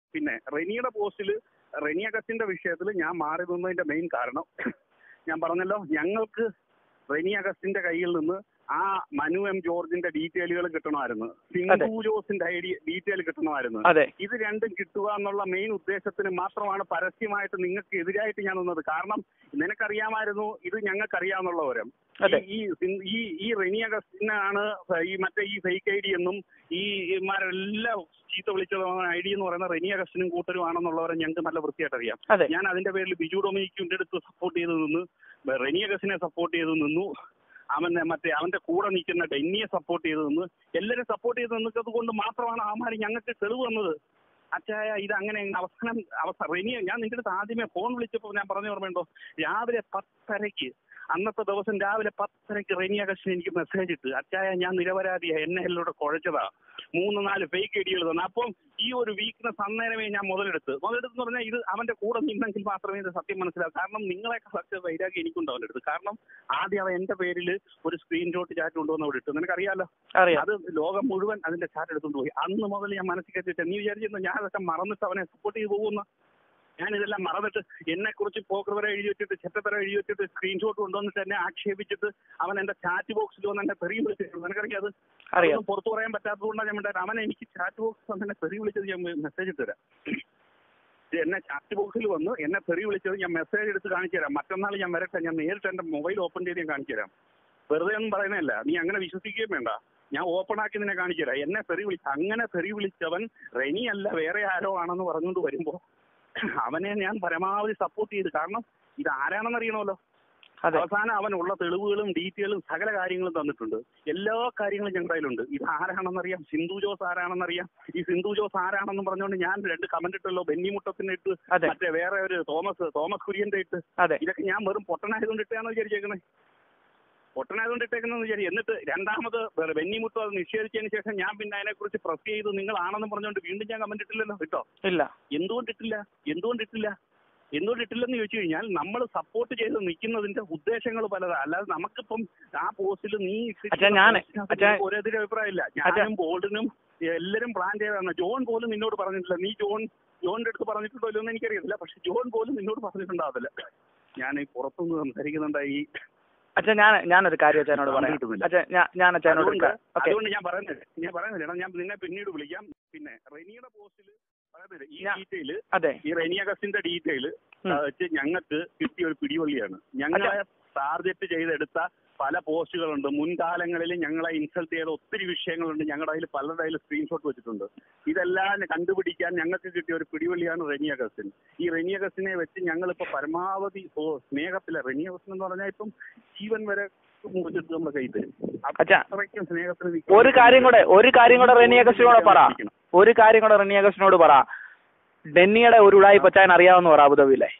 പിന്നെ റെനിയുടെ പോസ്റ്റിൽ റെനി അഗസ്റ്റിന്റെ വിഷയത്തിൽ ഞാൻ മാറി നിന്നതിന്റെ മെയിൻ കാരണം ഞാൻ പറഞ്ഞല്ലോ ഞങ്ങൾക്ക് റെനി അഗസ്റ്റിന്റെ കയ്യിൽ നിന്ന് ആ മനു എം ജോർജിന്റെ ഡീറ്റെയിലുകൾ കിട്ടണമായിരുന്നു സിന്ധു ജോസിന്റെ ഐഡിയ ഡീറ്റെയിൽ കിട്ടണമായിരുന്നു അതെ ഇത് രണ്ടും കിട്ടുക എന്നുള്ള മെയിൻ ഉദ്ദേശത്തിന് മാത്രമാണ് പരസ്യമായിട്ട് നിങ്ങൾക്ക് എതിരായിട്ട് ഞാൻ നിന്നത് കാരണം നിനക്കറിയാമായിരുന്നു ഇത് ഞങ്ങൾക്കറിയാന്നുള്ള വിവരം അതെ. ഈ ഈ- ഈ ഈ റെനി അഗസ്റ്റിനാണ് ഈ മറ്റേ ഈ ഫേക്ക് ഐ ഡി എന്നും ഈ ഇമാരെല്ലാം ചീത്ത വിളിച്ചത് ഐ ഡി എന്ന് പറയുന്ന റെനി അഗസ്റ്റിനും കൂട്ടരുമാണെന്നുള്ളവരെ ഞങ്ങൾക്ക് നല്ല വൃത്തിയായിട്ട് അറിയാം അതെ ഞാൻ അതിന്റെ പേരിൽ ബിജു ഡൊമിനിക്കിന്റെ അടുത്ത് സപ്പോർട്ട് ചെയ്ത് നിന്ന് റെനി അഗസ്റ്റിനെ സപ്പോർട്ട് ചെയ്ത് നിന്നു അവൻ മറ്റേ അവന്റെ കൂടെ നിൽക്കുന്ന ഡെന്നിയെ സപ്പോർട്ട് ചെയ്ത് നിന്ന് എല്ലാവരും സപ്പോർട്ട് ചെയ്ത് നിന്നത് കൊണ്ട് മാത്രമാണ് അവന്മാർ ഞങ്ങൾക്ക് തെളിവ് വന്നത് അച്ചായ ഇത് അങ്ങനെ അവസാനം അവസാനം റെനിയ ഞാൻ നിങ്ങളുടെ അടുത്ത് ആദ്യമേ ഫോൺ വിളിച്ചപ്പോൾ ഞാൻ പറഞ്ഞു ഓർമ്മയുണ്ടോ രാവിലെ പത്തരയ്ക്ക് അന്നത്തെ ദിവസം രാവിലെ പത്തരയ്ക്ക് റെനിയ കൃഷ്ണൻ എനിക്ക് മെസ്സേജ് ഇട്ട് അച്ചായ ഞാൻ നിരപരാധിയാ എന്നെ എല്ലോടെ കുഴച്ചതാ മൂന്ന് നാല് ഫേക്ക് ഐഡികൾ തന്നു അപ്പം ഈ ഒരു വീക്ക്നെസ് അന്നേരമേ ഞാൻ മുതലെടുത്ത് മുതലെടുത്ത് പറഞ്ഞാൽ ഇത് അവന്റെ കൂടെ നിന്നെങ്കിൽ മാത്രമേ ഇത് സത്യം മനസ്സിലാവൂ കാരണം നിങ്ങളെക്കാളൊക്കെ വൈരാഗ്യം എനിക്കുണ്ട് അവന്റെ അടുത്ത് കാരണം ആദ്യം അവൻ എന്റെ പേരിൽ ഒരു സ്ക്രീൻഷോട്ട് ചാറ്റ് കൊണ്ടുവന്ന് അവിടെ ഇട്ടു നിനക്കറിയാലോ അറിയാം അത് ലോകം മുഴുവൻ അതിന്റെ ചാറ്റ് എടുത്തുകൊണ്ട് പോയി അന്ന് മുതൽ ഞാൻ മനസ്സിൽ കെട്ടിട്ട് നീ വിചാരിച്ചിരുന്നു ഞാൻ അതൊക്കെ മറന്നിട്ട് അവനെ സപ്പോർട്ട് ചെയ്ത് പോകുന്ന ഞാൻ ഇതെല്ലാം മറന്നിട്ട് എന്നെ കുറിച്ച് പോക്കർ എഴുതി വെച്ചിട്ട് ചെറ്റത്തര എഴുതി വെച്ചിട്ട് സ്ക്രീൻഷോട്ട് കൊണ്ടുവന്നിട്ട് എന്നെ ആക്ഷേപിച്ചിട്ട് അവൻ എന്റെ ചാറ്റ് ബോക്സിൽ വന്ന് എന്നെ തെറി വിളിച്ചിട്ടുണ്ട് നിനക്കറിയാം അത് അറിയാം അതൊന്നും പുറത്തു പറയാൻ പറ്റാത്തതുകൊണ്ടാണ് ഞാൻ മിണ്ടായത് അവൻ എനിക്ക് ചാറ്റ് ബോക്സിൽ വന്ന് എന്നെ തെറി വിളിച്ചത് ഞാൻ മെസ്സേജ് ഇട്ട് തരാം ഇത് എന്നെ ചാറ്റ് ബോക്സിൽ വന്ന് എന്നെ തെറി വിളിച്ചത് ഞാൻ മെസ്സേജ് എടുത്ത് കാണിച്ചു തരാം മറ്റന്നാൾ ഞാൻ വരട്ടെ ഞാൻ നേരിട്ട് എന്റെ മൊബൈൽ ഓപ്പൺ ചെയ്ത് ഞാൻ കാണിച്ചു തരാം വെറുതെ ഒന്നും പറയുന്നതല്ല നീ അങ്ങനെ വിശ്വസിക്കുകയും വേണ്ട ഞാൻ ഓപ്പൺ ആക്കി നിന്നെ കാണിച്ചു തരാം എന്നെ തെറി വിളിച്ച അങ്ങനെ തെറി വിളിച്ചവൻ റെനി അല്ല വേറെ ആരോ ആണെന്ന് പറഞ്ഞുകൊണ്ട് വരുമ്പോ അവനെ ഞാൻ പരമാവധി സപ്പോർട്ട് ചെയ്ത് കാരണം ഇത് ആരാണെന്ന് അറിയണമല്ലോ അതെ അവസാനം അവൻ ഉള്ള തെളിവുകളും ഡീറ്റെയിലും സകല കാര്യങ്ങളും തന്നിട്ടുണ്ട് എല്ലാ കാര്യങ്ങളും ഞങ്ങളുടെ കയ്യിലുണ്ട് ഇത് ആരാണെന്നറിയാം സിന്ധു ജോസ് ആരാണെന്നറിയാം ഈ സിന്ധു ജോസ് ആരാണെന്ന് പറഞ്ഞുകൊണ്ട് ഞാൻ രണ്ട് കമന്റ് ഇട്ടല്ലോ ബെന്നി മുട്ടത്തിന്റെ ഇട്ട് അതെ മറ്റേ വേറെ ഒരു തോമസ് തോമസ് കുര്യന്റെ ഇട്ട് അതെ ഇതൊക്കെ ഞാൻ വെറും പൊട്ടനായതുകൊണ്ട് ഇട്ടാന്ന് വിചാരിച്ചേക്കുന്നത് പൊട്ടനായതുകൊണ്ട് ഇട്ടേക്കുന്നത് വിചാരി എന്നിട്ട് രണ്ടാമത് വേറെ ബെന്നിമുട്ടോ അത് നിഷേധിച്ചതിന് ശേഷം ഞാൻ പിന്നെ അതിനെക്കുറിച്ച് പ്രസ് ചെയ്ത് നിങ്ങളാണെന്ന് പറഞ്ഞുകൊണ്ട് വീണ്ടും ഞാൻ കമന്റ് ഇട്ടില്ലല്ലോ കേട്ടോ ഇല്ല എന്തുകൊണ്ട് ഇട്ടില്ല എന്തുകൊണ്ട് ഇട്ടില്ല എന്തുകൊണ്ട് ഇട്ടില്ലെന്ന് ചോദിച്ചു കഴിഞ്ഞാൽ നമ്മൾ സപ്പോർട്ട് ചെയ്ത് നിൽക്കുന്നതിന്റെ ഉദ്ദേശങ്ങൾ പലതാ അല്ലാതെ നമുക്കിപ്പം ആ പോസ്റ്റിൽ നീ ഇട്ടിട്ടുള്ള അച്ഛാ, ഞാന്- പോസ്റ്റിനകത്ത് അച്ഛാ- ഒരു എതിരെ അഭിപ്രായമില്ല അച്ഛാ- ഞാനും ബോൾഡിനും എല്ലാരും പ്ലാൻ ചെയ്തതാണ് ജോൺ പോലും നിന്നോട് പറഞ്ഞിട്ടില്ല നീ ജോൺ ജോണിന്റെ അടുത്ത് പറഞ്ഞിട്ടുണ്ടോ ഇല്ലയോ എന്ന് എനിക്കറിയത്തില്ല പക്ഷെ ജോൺ പോലും നിന്നോട് പറഞ്ഞിട്ടുണ്ടാവില്ല ഞാൻ ഈ പുറത്തുനിന്ന് സംസാരിക്കുന്നുണ്ട് ഈ അച്ഛാ ഞാൻ ഞാനൊരു കാര്യം അച്ഛനോട് പറയാം കിട്ടുന്നില്ല. അച്ഛാ ഞാൻ ഞാൻ അച്ഛനോട് അതുകൊണ്ട് ഓക്കെ അതുകൊണ്ട് ഞാൻ പറയുന്നില്ല ഞാൻ പറയുന്നില്ല എടാ, ഞാൻ നിന്നെ പിന്നീട് വിളിക്കാം പിന്നെ റെനിയുടെ പോസ്റ്റിൽ പറയുന്നില്ല ഈ ഞാൻ- ഡീറ്റെയിൽ അതെ ഈ റെനി അഗസ്റ്റിന്റെ ഡീറ്റെയിൽ ഉം. വെച്ച് ഞങ്ങൾക്ക് കിട്ടിയ ഒരു പിടിവള്ളിയാണ് ഞങ്ങളെ ടാർഗറ്റ് ചെയ്തെടുത്ത പല പോസ്റ്റുകളുണ്ട് മുൻകാലങ്ങളിൽ ഞങ്ങളെ ഇൻസൾട്ട് ചെയ്ത ഒത്തിരി വിഷയങ്ങളുണ്ട് ഞങ്ങളുടെ കയ്യിൽ പലരുടെ കയ്യിൽ സ്ക്രീൻഷോട്ട് വെച്ചിട്ടുണ്ട് ഇതെല്ലാം കണ്ടുപിടിക്കാൻ ഞങ്ങൾക്ക് കിട്ടിയ ഒരു പിടിവള്ളിയാണ് റെനി അഗസ്റ്റിൻ ഈ റെനി അഗസ്റ്റിനെ വെച്ച് ഞങ്ങളിപ്പോ പരമാവധി ഓ, സ്നേഹത്തിലെ റെനി അഗസ്റ്റിൻ എന്ന് പറഞ്ഞാൽ ഇപ്പം ജീവൻ വരെ മുറിച്ചിട്ട് നമ്മുടെ കൈ തരും അച്ഛാ അത്രയ്ക്കും സ്നേഹത്തിന് നിൽക്കുന്ന ഒരു കാര്യം കൂടെ ഒരു കാര്യം കൂടെ റെനി അഗസ്റ്റിനോട് പറ ഒരു കാര്യം കൂടെ റെനി അഗസ്റ്റിനോട് പറ ഡെന്നിയുടെ ഒരു ഉടായി പച്ചാൻ അറിയാവുന്ന പറ അബുദാബിയിലെ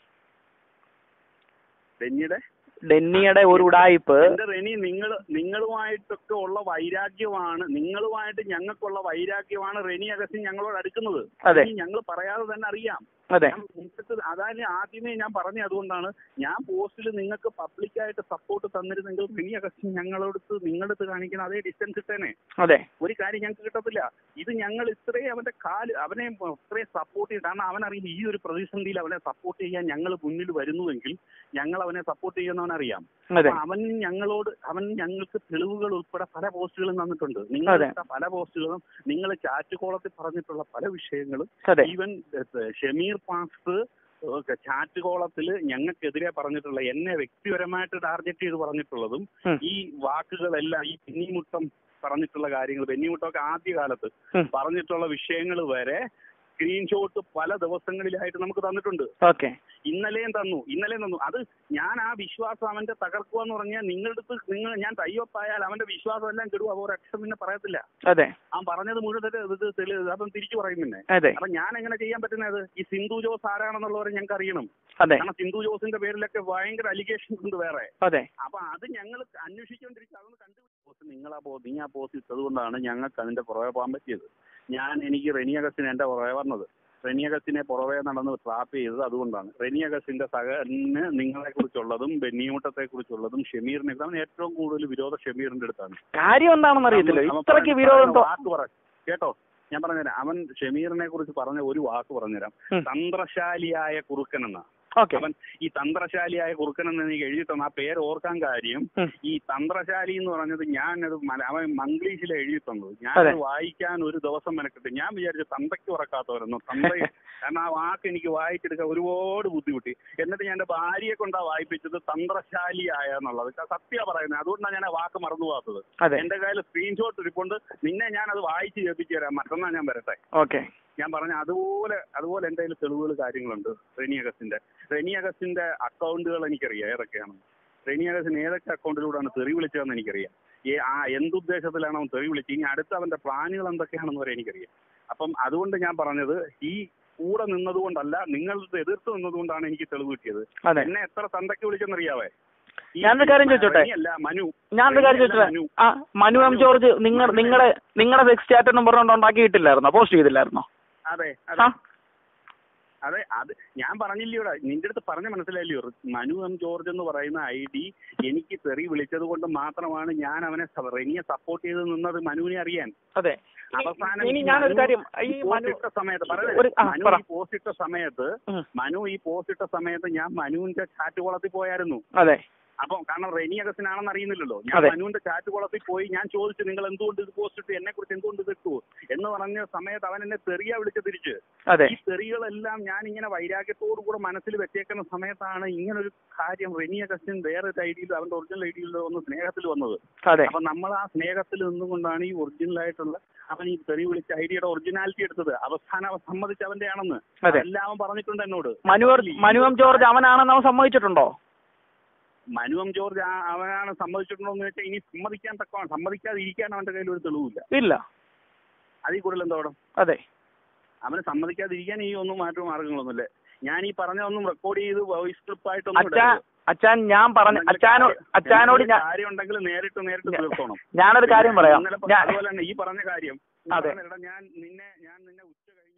റെനിയുടെ ഡെന്നിയുടെ ഒരു ഉടായിപ്പ് എന്റെ റെനി നിങ്ങൾ നിങ്ങളുമായിട്ടൊക്കെ ഉള്ള വൈരാഗ്യമാണ് നിങ്ങളുമായിട്ട് ഞങ്ങൾക്കുള്ള വൈരാഗ്യമാണ് റെനി അഗസ്റ്റിൻ ഞങ്ങളോട് അടുക്കുന്നത് അതെ. ഞങ്ങൾ പറയാതെ തന്നെ അറിയാം അതെ ഞാൻ നിങ്ങൾക്ക് അതായത് ആദ്യമേ ഞാൻ പറഞ്ഞ അതുകൊണ്ടാണ് ഞാൻ പോസ്റ്റിൽ നിങ്ങൾക്ക് പബ്ലിക്കായിട്ട് സപ്പോർട്ട് തന്നിരുന്നെങ്കിൽ റെനി അഗസ്റ്റിൻ ഞങ്ങളടുത്ത് നിങ്ങളടുത്ത് കാണിക്കുന്ന അതേ ഡിസ്റ്റൻസ് ഇട്ടേനെ അതെ ഒരു കാര്യം ഞങ്ങൾക്ക് കിട്ടത്തില്ല ഇത് ഞങ്ങൾ ഇത്രയും അവന്റെ കാല് അവനെ ഇത്രയും സപ്പോർട്ട് ചെയ്ത് കാരണം അവനറിയാം ഈ ഒരു പ്രതിസന്ധിയിൽ അവനെ സപ്പോർട്ട് ചെയ്യാൻ ഞങ്ങൾ മുന്നിൽ വരുന്നുവെങ്കിൽ ഞങ്ങൾ അവനെ സപ്പോർട്ട് ചെയ്യുന്നവൻ അറിയാം അതെ അപ്പൊ അവൻ ഞങ്ങളോട് അവൻ ഞങ്ങൾക്ക് തെളിവുകൾ ഉൾപ്പെടെ പല പോസ്റ്റുകളും തന്നിട്ടുണ്ട് നിങ്ങൾ അതെ. ഇട്ട പല പോസ്റ്റുകളും നിങ്ങൾ ചാറ്റ് കോളത്തിൽ പറഞ്ഞിട്ടുള്ള പല വിഷയങ്ങളും അതെ ഈവൻ ഏഹ്, ഷമീർ പാസ് ചാറ്റ് കോളത്തിൽ ഞങ്ങൾക്കെതിരെ പറഞ്ഞിട്ടുള്ള എന്നെ വ്യക്തിപരമായിട്ട് ടാർഗറ്റ് ചെയ്ത് പറഞ്ഞിട്ടുള്ളതും ഉം. ഈ വാക്കുകളെല്ലാം ഈ പിന്നിമുട്ടം പറഞ്ഞിട്ടുള്ള കാര്യങ്ങൾ ബെന്നിമുട്ടമൊക്കെ ആദ്യ കാലത്ത് ഉം. പറഞ്ഞിട്ടുള്ള വിഷയങ്ങൾ വരെ സ്ക്രീൻഷോട്ട് പല ദിവസങ്ങളിലായിട്ട് നമുക്ക് തന്നിട്ടുണ്ട് ഓക്കെ ഇന്നലെയും തന്നു ഇന്നലെയും തന്നു അത് ഞാൻ ആ വിശ്വാസം അവന്റെ തകർക്കുക എന്ന് പറഞ്ഞാൽ നിങ്ങളുടെ അടുത്ത് നിങ്ങൾ ഞാൻ തയ്യപ്പായാൽ അവന്റെ വിശ്വാസം എല്ലാം കെടുവും അവർ ഒരക്ഷരം പിന്നെ പറയത്തില്ല അതെ അവൻ പറഞ്ഞത് മുഴുവൻ ഇത് ഇത് തെളി- അവൻ തിരിച്ചു പറയും പിന്നെ അതെ അപ്പൊ ഞാൻ എങ്ങനെ ചെയ്യാൻ പറ്റുന്നത് ഈ സിന്ധു ജോസ് ആരാണെന്നുള്ളവരെ ഞങ്ങൾക്ക് അറിയണം അതെ കാരണം സിന്ധു ജോസിന്റെ പേരിലൊക്കെ ഭയങ്കര അലിഗേഷൻസ് ഉണ്ട് വേറെ അതെ അപ്പൊ അത് ഞങ്ങൾ അന്വേഷിച്ചുകൊണ്ടിരിക്കുക അതൊന്ന് കണ്ടുപിടിച്ചു നിങ്ങൾ ആ പോ നീ ആ പോസ്റ്റ് ഇട്ടത് കൊണ്ടാണ് ഞങ്ങൾക്ക് അതിന്റെ പുറകെ പോകാൻ പറ്റിയത് ഞാൻ എനിക്ക് റെനിയഗസിന് എന്റെ പുറകെ വന്നത് റെനിയഗസിനെ പുറകെ നടന്ന് ട്രാപ്പ് ചെയ്തത് അതുകൊണ്ടാണ് റെനിയഗസിന്റെ സഹന് നിങ്ങളെ കുറിച്ചുള്ളതും ബെന്നിയൂട്ടത്തെ കുറിച്ചുള്ളതും ഷമീറിനെ അവൻ ഏറ്റവും കൂടുതൽ വിരോധം ഷമീറിന്റെ അടുത്താണ് കാര്യം എന്താണെന്ന് അറിയത്തില്ല അവൻ ഇത്രയ്ക്ക് പറയുന്ന വിരോധം തോ- വാക്ക് പറ കേട്ടോ ഞാൻ പറഞ്ഞുതരാം അവൻ ഷമീറിനെ കുറിച്ച് പറഞ്ഞ ഒരു വാക്ക് പറഞ്ഞുതരാം ഉം. തന്ത്രശാലിയായ കുറുക്കൻ എന്ന ഓക്കെ അവൻ ഈ തന്ത്രശാലിയായ കുറുക്കൻ എന്ന് എനിക്ക് എഴുതി തന്ന ആ പേര് ഓർക്കാൻ കാര്യം ഉം. ഈ തന്ത്രശാലി എന്ന് പറഞ്ഞത് ഞാനത് മല- അവൻ മംഗ്ലീഷിലെ എഴുതി തന്നത് ഞാൻ അതെ. വായിക്കാൻ ഒരു ദിവസം മെനക്കെട്ട് ഞാൻ വിചാരിച്ചു തന്തയ്ക്ക് ഉറക്കാത്തവരെന്നോ തന്ത കാരണം ആ വാക്ക് എനിക്ക് വായിച്ചെടുക്കാൻ ഒരുപാട് ബുദ്ധിമുട്ടി എന്നിട്ട് ഞാൻ എന്റെ ഭാര്യയെ കൊണ്ടാ വായിപ്പിച്ചത് തന്ത്രശാലിയായ എന്നുള്ളത് സത്യ പറയുന്നത് അതുകൊണ്ടാണ് ഞാൻ ആ വാക്ക് മറന്നു പോകാത്തത് അതെ എന്റെ കയ്യിൽ സ്ക്രീൻഷോട്ട് ഇരിപ്പുണ്ട് നിന്നെ ഞാൻ അത് വായിച്ച് കേൾപ്പിച്ചു തരാം മറ്റന്നാൾ ഞാൻ വരട്ടെ ഓക്കെ ഞാൻ പറഞ്ഞ അതുപോലെ അതുപോലെ എന്റെ കയ്യിൽ തെളിവുകൾ കാര്യങ്ങളുണ്ട് റെനി അഗസ്റ്റിന്റെ റെനി അഗസ്റ്റിന്റെ അക്കൗണ്ടുകൾ എനിക്കറിയാം ഏതൊക്കെയാണ് റെനി അഗസ്റ്റിന് ഏതൊക്കെ അക്കൗണ്ടിലൂടെയാണ് തെറി വിളിച്ചതെന്ന് എനിക്കറിയാം ഏ ആ എന്തുദ്ദേശത്തിലാണ് അവൻ തെറി വിളിച്ചത് ഇനി അടുത്ത അവന്റെ പ്ലാനുകൾ എന്തൊക്കെയാണെന്ന് വരെ എനിക്കറിയാം അപ്പം അതുകൊണ്ട് ഞാൻ പറഞ്ഞത് ഈ കൂടെ നിന്നതുകൊണ്ടല്ല നിങ്ങളുടെ എതിർത്ത് നിന്നതുകൊണ്ടാണ് എനിക്ക് തെളിവ് കിട്ടിയത് അതെ എന്നെ എത്ര തന്തയ്ക്ക് വിളിച്ചെന്നറിയാവേ ഈ ഞാനൊരു കാര്യം ചോദിച്ചോട്ടെ? റെനിയല്ല മനു ഞാനൊരു കാര്യം റെനിയല്ല ചോദിച്ചത് മനു. ആ മനു എം ജോർജ് നിങ്ങൾ നിങ്ങളുടെ നിങ്ങളുടെ സെക്സ് ചാറ്റ് എന്നും പറഞ്ഞുകൊണ്ട് ഉണ്ടാക്കിയിട്ടില്ലായിരുന്നോ പോസ്റ്റ് ചെയ്തില്ലായിരുന്നോ അതെ ആ അതെ അതെ അത് ഞാൻ പറഞ്ഞില്ലയോടാ നിന്റെ അടുത്ത് പറഞ്ഞ മനസ്സിലായില്ലയോ മനു എം ജോർജ് എന്ന് പറയുന്ന ഐ ഡി എനിക്ക് തെറി വിളിച്ചത് കൊണ്ട് മാത്രമാണ് ഞാൻ അവനെ സ- റെനിയെ സപ്പോർട്ട് ചെയ്ത് നിന്നത് മനുവിനെ അറിയാൻ അതെ ഇനി- അവസാനം ഇനി ഈ ഞാനൊരു മനു കാര്യം ഈ പോസ്റ്റ് മനു ഇട്ട സമയത്ത് പറയട്ടെ, ഒരു- ആ, മനു പറ. ഈ പോസ്റ്റ് ഇട്ട സമയത്ത് ഉം. മനു ഈ പോസ്റ്റ് ഇട്ട സമയത്ത് ഞാൻ മനുവിന്റെ ചാറ്റ് കുളത്തിൽ പോയായിരുന്നു അതെ അപ്പം കാരണം റെനി അഗസ്റ്റിനാണെന്ന് അറിയുന്നില്ലല്ലോ ഞാൻ അതെ. മനുവിന്റെ ചാറ്റ് കുളത്തിൽ പോയി ഞാൻ ചോദിച്ചു നിങ്ങൾ എന്തുകൊണ്ട് ഇത് പോസ്റ്റ് ഇട്ടു എന്നെ കുറിച്ച് എന്തുകൊണ്ട് ഇത് ഇട്ടു എന്ന് പറഞ്ഞ സമയത്ത് അവൻ എന്നെ തെറിയ വിളിച്ച് തിരിച്ച് അതെ ഈ തെറികളെല്ലാം ഞാൻ ഇങ്ങനെ വൈരാഗ്യത്തോടു കൂടെ മനസ്സിൽ വെച്ചേക്കുന്ന സമയത്താണ് ഇങ്ങനൊരു കാര്യം റെനി അഗസ്റ്റിൻ വേറെ ഐഡിയിൽ അവന്റെ ഒറിജിനൽ ഐഡിയിൽ വന്ന് സ്നേഹത്തിൽ വന്നത് അതെ അപ്പൊ നമ്മൾ ആ സ്നേഹത്തിൽ നിന്നുകൊണ്ടാണ് ഈ ഒറിജിനൽ ആയിട്ടുള്ള അവൻ ഈ തെറി വിളിച്ച ഐഡിയയുടെ ഒറിജിനാലിറ്റി എടുത്തത് അവസാനം അവൻ സമ്മതിച്ച് അവന്റെ ആണെന്ന് അതെ. എല്ലാം അവൻ പറഞ്ഞിട്ടുണ്ട് എന്നോട് മനു മനു എം ജോർജ് അവനാണെന്ന് അവൻ സമ്മതിച്ചിട്ടുണ്ടോ മനു എം ജോർജ് ആ- അവനാണ് സമ്മതിച്ചിട്ടുണ്ടോ എന്ന് വെച്ചാൽ ഇനി സമ്മതിക്കാൻ തക്കമാണ് സമ്മതിക്കാതെ ഇരിക്കാൻ അവന്റെ കയ്യിൽ ഒരു തെളിവില്ല ഇല്ല അതിൽ കൂടുതൽ എന്താ അവിടെ അതെ അവന് സമ്മതിക്കാതിരിക്കാൻ ഈ ഒന്നും മാറ്റവും മാർഗങ്ങളൊന്നുമില്ല ഞാൻ ഈ പറഞ്ഞതൊന്നും റെക്കോർഡ് ചെയ്ത് വോയിസ് ക്ലിപ്പ് ആയിട്ടൊന്നും അച്ഛാ ഇടരുത്. അച്ഛൻ ഞാൻ പറഞ്ഞ അച്ഛനോട് അച്ഛനോട് ഞാൻ കാര്യം ഉണ്ടെങ്കിൽ നേരിട്ട് നേരിട്ട് ഞാ- തീർത്തോണം ഞാനൊരു കാര്യം പറയാം ഇന്നലെ ഞാൻ അതുപോലെ തന്നെ ഈ പറഞ്ഞ കാര്യം അതെ. എടാ, ഞാൻ നിന്നെ ഞാൻ നിന്നെ ഉച്ച കഴിഞ്ഞ്